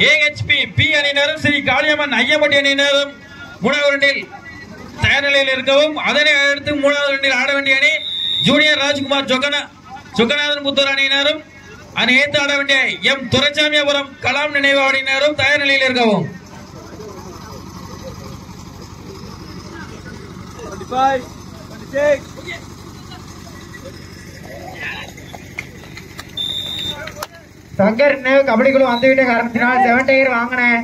AHP B அணியினரும் ஸ்ரீ காளியம்மன் ஐயம்பட்டி அணியினரும் மூணாவது ரண்டில் தயார் நிலையில் இருக்கவும் அதனை அடுத்து மூணாவது ரண்டில் ஆட வேண்டிய அணி ஜூனியர் ராஜ்குமார் ஜொகனா ஜொகநாதன் புத்தூர் அணியினரும் அதனை ஏற்று ஆட வேண்டிய எம் துரைசாமியாபுரம் கலாம் நினைவு அணியினரும் தயார் நிலையில் இருக்கவும் சங்கர் இன்னும் கபடிக்குழு வந்துவிட்ட காரணத்தினால் செவன் டயர் வாங்கினேன்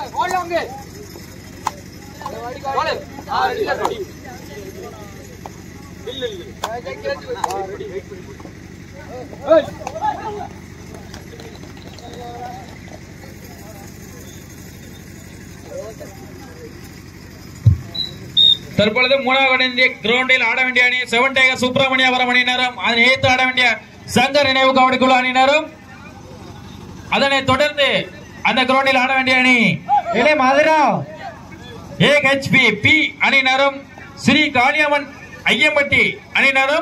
தற்பொழுது மூணாவது அணி கிரவுண்டில் ஆட வேண்டிய அணி செவன் டேகர் சுப்பிரமணியபுரம் அணியினரும் அதனை ஏற்று ஆட வேண்டிய சங்கர் நினைவு கபடிக்குழு அணியினரும் அதனைத் தொடர்ந்து அந்த கிரவுண்டில் ஆட வேண்டிய அணி இல்லை மதுரா ஏஹெச்பி பி அணியினரும் ஸ்ரீ காளியம்மன் ஐயம்பட்டி அணியினரும்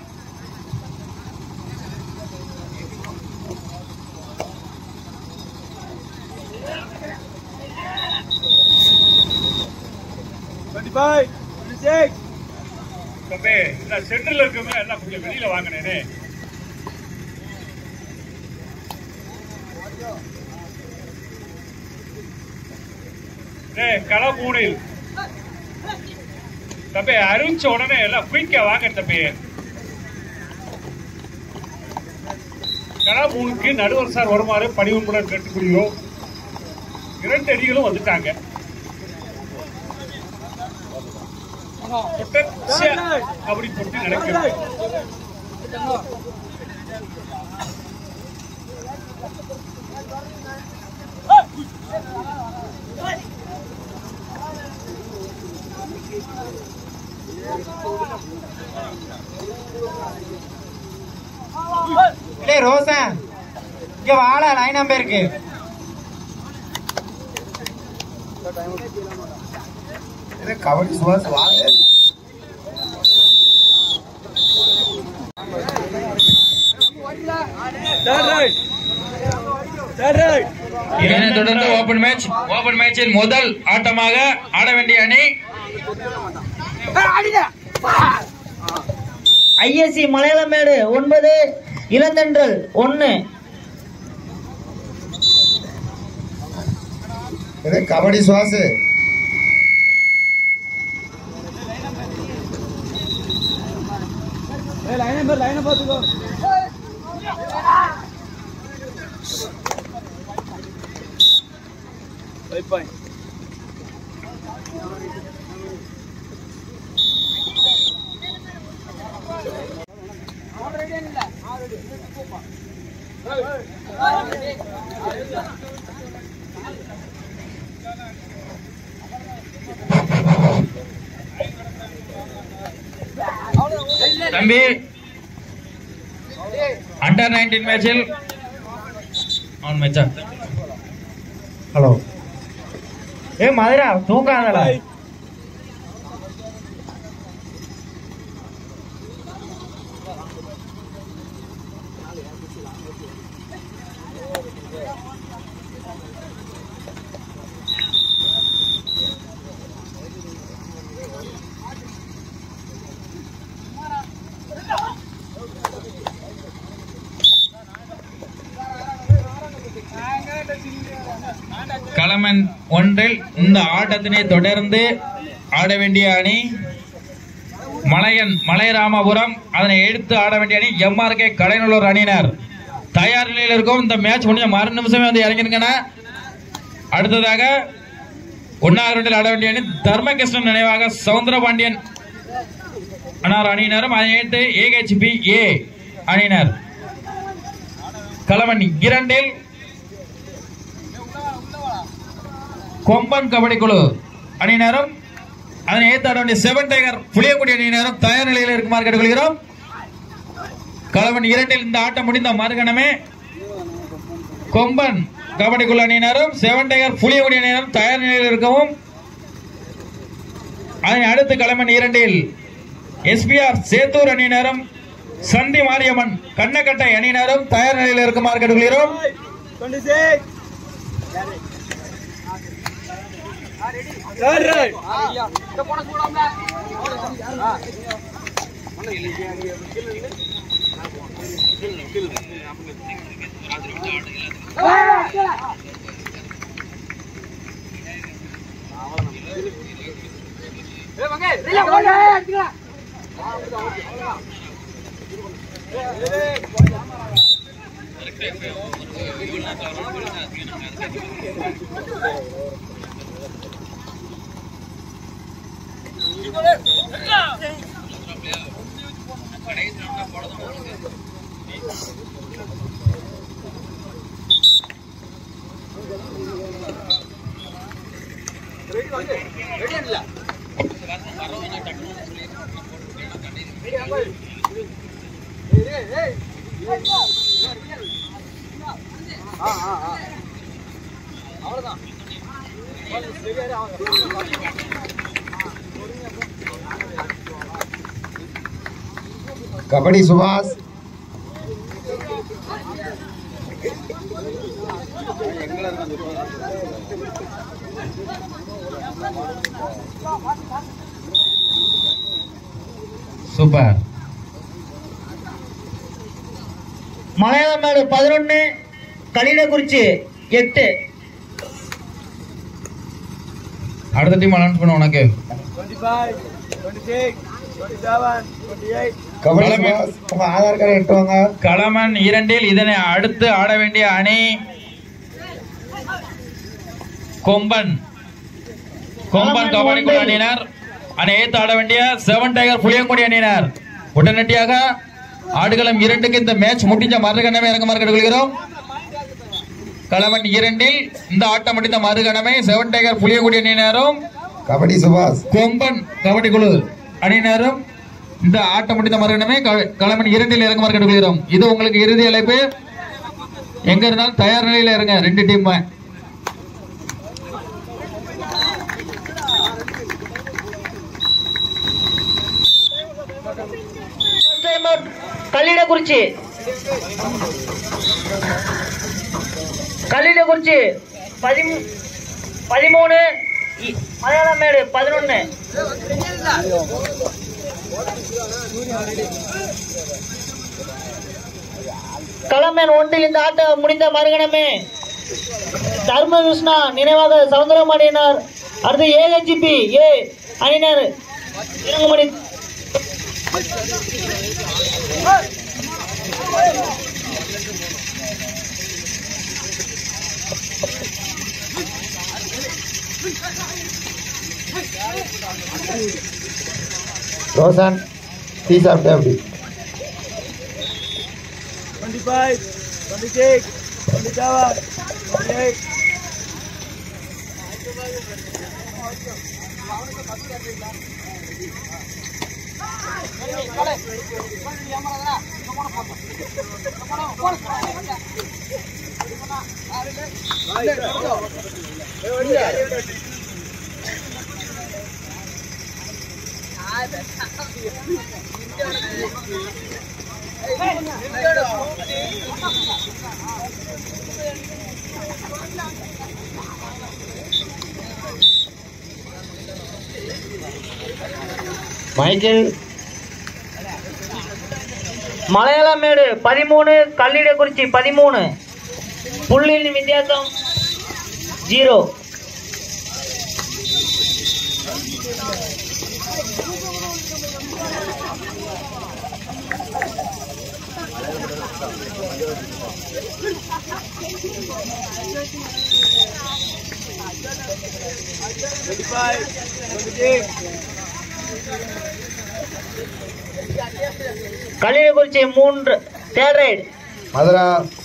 தம்பி இந்த சென்டர்ல இருக்கவங்க எல்லாம் கொஞ்சம் வெளியில வாங்கினேனே ஏய் களமூனில் தம்பி அறிவிச்ச உடனே எல்லாம் குயிக்கா வாங்க தம்பி களமூனுக்கு நடுவர் சார் வருமாறு பணிவுடன் கேட்டுக்கொள்கிறோம் இரண்டு அடிகளும் வந்துட்டாங்க தொடர்ச்சியா கபடி போட்டி நடக்கிறது இல்லை ரோசன் இங்க வாழ லைன் நம்பர் இருக்கு கபடி சுவாஸ் வாங்க இதனைத் தொடர்ந்து ஓபன் மேட்ச் ஓபன் மேட்சில் முதல் ஆட்டமாக ஆட வேண்டிய அணி ஐஎஸ்சி மலையாளமேடு ஒன்பது இளந்தென்றல் ஒன்னு இது கபடி சுவாஸ் தம்பி அண்டர் நைன்டீன் மேட்சில் அவன் மேட்சா ஹலோ ஏ மதுரா தூங்காதடா களமன் ஒன்றில் இந்த ஆட்டத்தினை தொடர்ந்து ஆட வேண்டிய அணி மலையன் மலைராமபுரம் அதனை எடுத்து ஆட வேண்டிய அணி எம்ஆர்கே கலைநல்லூர் அணியினர் தயார் நிலையில் இருக்கும் இந்த மேட்ச் முடிஞ்ச மறு நிமிஷமே வந்து இறங்கிருங்கண்ணா அடுத்ததாக ஒன்னாவது ரவுண்டில் ஆட வேண்டிய அணி தர்மகிருஷ்ணன் நினைவாக சவுந்தரபாண்டியன் அனார் அணியினரும் அதை எடுத்து ஏஹெச்பி ஏ அணியினர் களமன் இரண்டில் கொம்பன் கபடி குழு அணியினரும் அதனை ஏத்தாட வேண்டிய செவன் டைகர் புளியக்குடி அணியினரும் தயார் நிலையில் இருக்குமாறு கேட்டுக்கொள்கிறோம் களவன் இரண்டில் இந்த ஆட்டம் முடிந்த மறுகணமே கொம்பன் கபடி குழு அணியினரும் செவன் டைகர் புளியக்குடி அணியினரும் தயார் நிலையில் இருக்கவும் அதனை அடுத்து களமன் இரண்டில் எஸ்பிஆர் சேத்தூர் அணியினரும் சந்தி மாரியம்மன் கண்ணக்கட்டை அணியினரும் தயார் நிலையில் இருக்குமாறு கேட்டுக்கொள்கிறோம் கபடி சுபாஷ் சூப்பர் மலையாளமேடு பதினொன்னு கலிடக்குறிச்சி எட்டு அடுத்த டீம் அனௌன்ஸ் பண்ண உனக்கு கபடி தலைமை. சுபாஷ் உங்க ஆதார் கார்டு எடுத்து வாங்க களமன் இரண்டில் இதனை அடுத்து ஆட வேண்டிய அணி கொம்பன் கொம்பன் கபடி குழு அணியினர் அணை ஏத்து ஆட வேண்டிய செவன் டைகர் புளியங்குடி அணியினர் உடனடியாக ஆடுகளம் இரண்டுக்கு இந்த மேட்ச் முடிஞ்ச மறுகணமே இறங்குமாறு கேட்டுக்கொள்கிறோம் களமன் இரண்டில் இந்த ஆட்டம் முடிந்த மறுகணமே செவன் டைகர் புளியங்குடி அணியினரும் கபடி சுபாஷ் கொம்பன் கபடி குழு அணியினரும் இந்த ஆட்டம் முடிந்த மறுகணமே க- களமன் இரண்டில் இறங்குமாறு கேட்டுக்கொள்கிறோம் இது உங்களுக்கு இறுதி அழைப்பு எங்க இருந்தாலும் தயார் நிலையில இருங்க ரெண்டு டீம் கல்லிடக்குறிச்சி கல்லிடக்குறிச்சி பதிமூ பதிமூணு இ- மலையாளமேடு பதினொன்னு களமேன் ஒன்றில் இந்த ஆட்டம் முடிந்த மறுகணமே தர்ம கிருஷ்ணா நினைவாக சவுந்தரமணியினர் அடுத்து ஏஎன்ஜிபி ஏ அணியினர் இறங்குமணி ரோஷன் டீ சாப்பிட்டே அப்படி மைக்கேல் மலையாளமேடு பதிமூணு கல்லிடக்குறிச்சி பதிமூணு புள்ளியின் வித்தியாசம் ஜீரோ கல்லிடக்குறிச்சி மூன்று தேர்ட் ரைட் மதுரா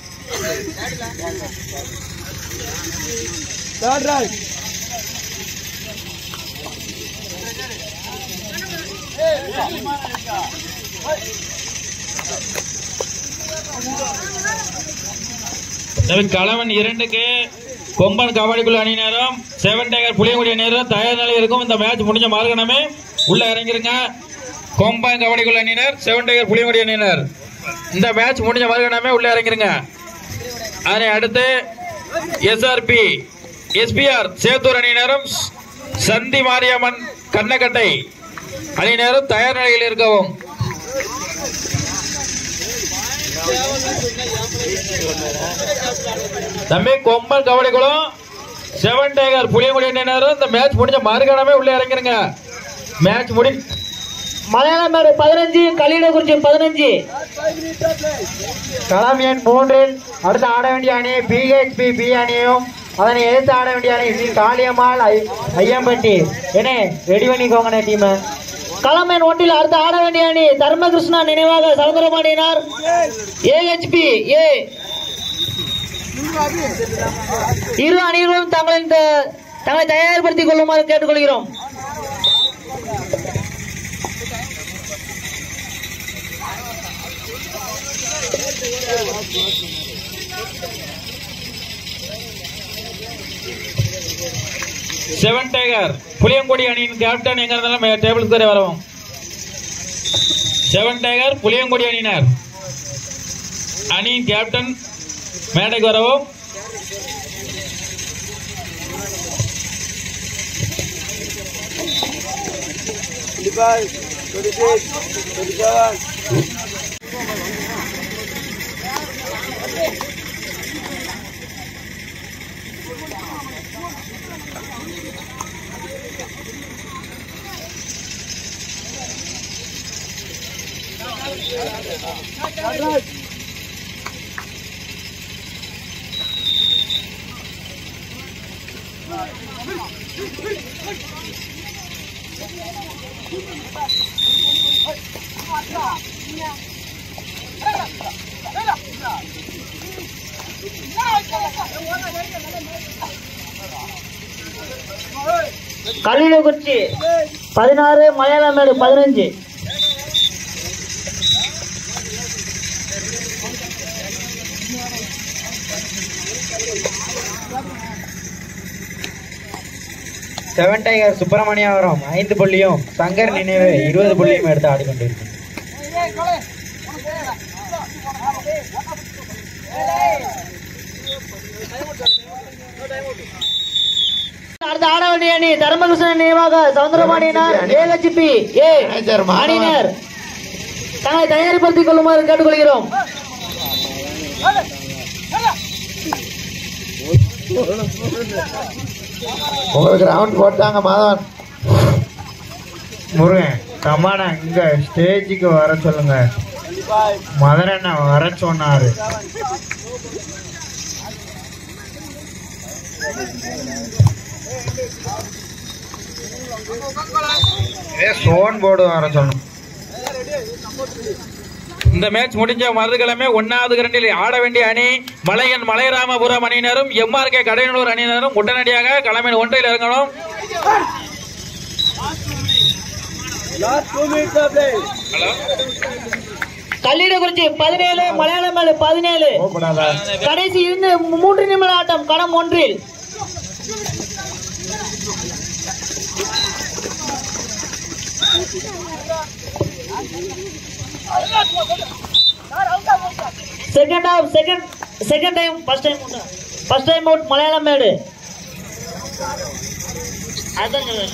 களவன் இரண்டுக்கு கொம்பன் கபடி குழு அணியினரும் செவன் டைகர் புளியங்குடி அணியினரும் தயார் நிலையில் இருக்கும் இந்த மேட்ச் முடிஞ்ச மறுகணமே உள்ள இறங்கிருங்க கொம்பன் கபடி குழு அணியினர் செவன் டைகர் புளியங்குடி அணியினர் இந்த மேட்ச் முடிஞ்ச மறுகணமே உள்ள இறங்கிருங்க அதனை அடுத்து எஸ்ஆர்பி எஸ்பிஆர் சேத்தூர் அணியினரும் சந்தி மாரியம்மன் கண்ணக்கட்டை அணியினரும் தயார் நிலையில் இருக்கவும் தம்பி கொம்பன் கபடி குளம் செவன் டேகர் புளியங்குடி அணியினரும் இந்த மேட்ச் முடிஞ்ச மறுகணமே உள்ளே இறங்கிருங்க மேட்ச் முடி மலையாளம் மேடு பதினஞ்சு கல்லிடக்குறிச்சி பதினஞ்சு களம் எண் மூன்றில் அடுத்து ஆட வேண்டிய அணி பிஹெச்பி பி அணியும் அதனை எதிர்த்து ஆட வேண்டிய அணி ஸ்ரீ காளியம்மாள் ஐ- ஐயம்பட்டி என்ன ரெடி பண்ணிக்கோங்கண்ணே டீமை களமேன் ஒன்றில் அடுத்து ஆட வேண்டிய அணி தர்மகிருஷ்ணா நினைவாக சமுத்திரபாண்டியனார் ஏஹெச்பி ஏ இரு அணிகளும் தங்களின் த- தங்களை தயார்படுத்திக் கொள்ளுமாறு கேட்டுக்கொள்கிறோம் செவன் டேகர் புளியங்குடி அணியின் கேப்டன் எங்க இருந்தாலும் டேபிளுக்கு வரை வரவும் செவன் டேகர் புளியங்குடி அணியினர் அணியின் கேப்டன் மேடைக்கு வரவும் கல்லிடக்குறிச்சி பதினாறு மலையாளம் மேடு பதினஞ்சு செவன் டைகர் சுப்பிரமணியாபுரம் ஐந்து புள்ளியும் சங்கர் நினைவு இருபது புள்ளியும் எடுத்து ஆடிக்கொண்டிருக்கும் அடுத்து ஆட வேண்டிய அணி தர்மகிருஷ்ணன் நினைவாக Soundarapandianar AHP A manager Madhavan. அணியினர் தங்களை தயார்படுத்திக் கொள்ளுமாறு கேட்டுக்கொள்கிறோம் உங்களுக்கு ரவுண்ட் போட்டாங்க மாதவன் முருகன் கமானா இங்க ஸ்டேஜுக்கு வர சொல்லுங்க மதுரண்ணா வர சொன்னாரு ஏ சோன் போர்டு வர சொல்லணும் இந்த மேட்ச் முடிஞ்ச மறுகிழமை ஒன்னாவது கிரண்டில் ஆட வேண்டிய அணி மலையன் மலைராமபுரம் அணியினரும் எம்ஆர்கே கடையனூர் அணியினரும் உடனடியாக களமின் ஒன்றில் இறங்கணும் ஹலோ கல்லிடக்குறிச்சி பதினேழு மலையாளம் மேடு பதினேழு கோபப்படாத கடைசி இருந்து மூன்று நிமிட ஆட்டம் களம் ஒன்றில் second half second second time first time first time out Malayalam மேடு அதான் சொல்றேன்.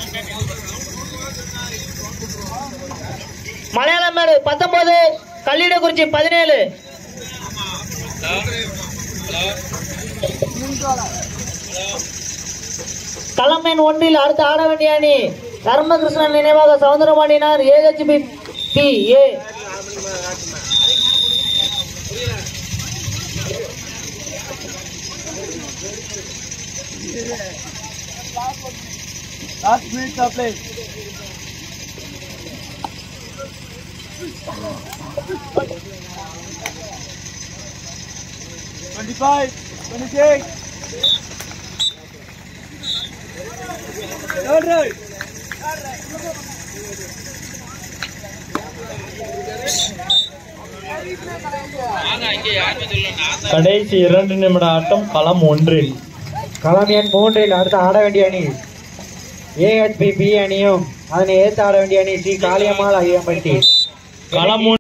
மலையாளம் மேடு பத்தொன்பது கல்லிடக்குறிச்சி பதினேழு களமெண் ஒன்றில் அடுத்து ஆட வேண்டிய அணி தர்மகிருஷ்ணன் நினைவாக சவுந்தரபாண்டியனார் ஏஹெச்பி பி ஏ கடைசி இரண்டு நிமிட ஆட்டம் களம் ஒன்றில் களம் எண் மூன்றில் அடுத்து ஆட வேண்டிய அணி ஏஹெச்பி பி அணியும் அதனை ஏற்று ஆட வேண்டிய அணி ஸ்ரீ காளியம்மாள் ஐயம்பட்டி களம்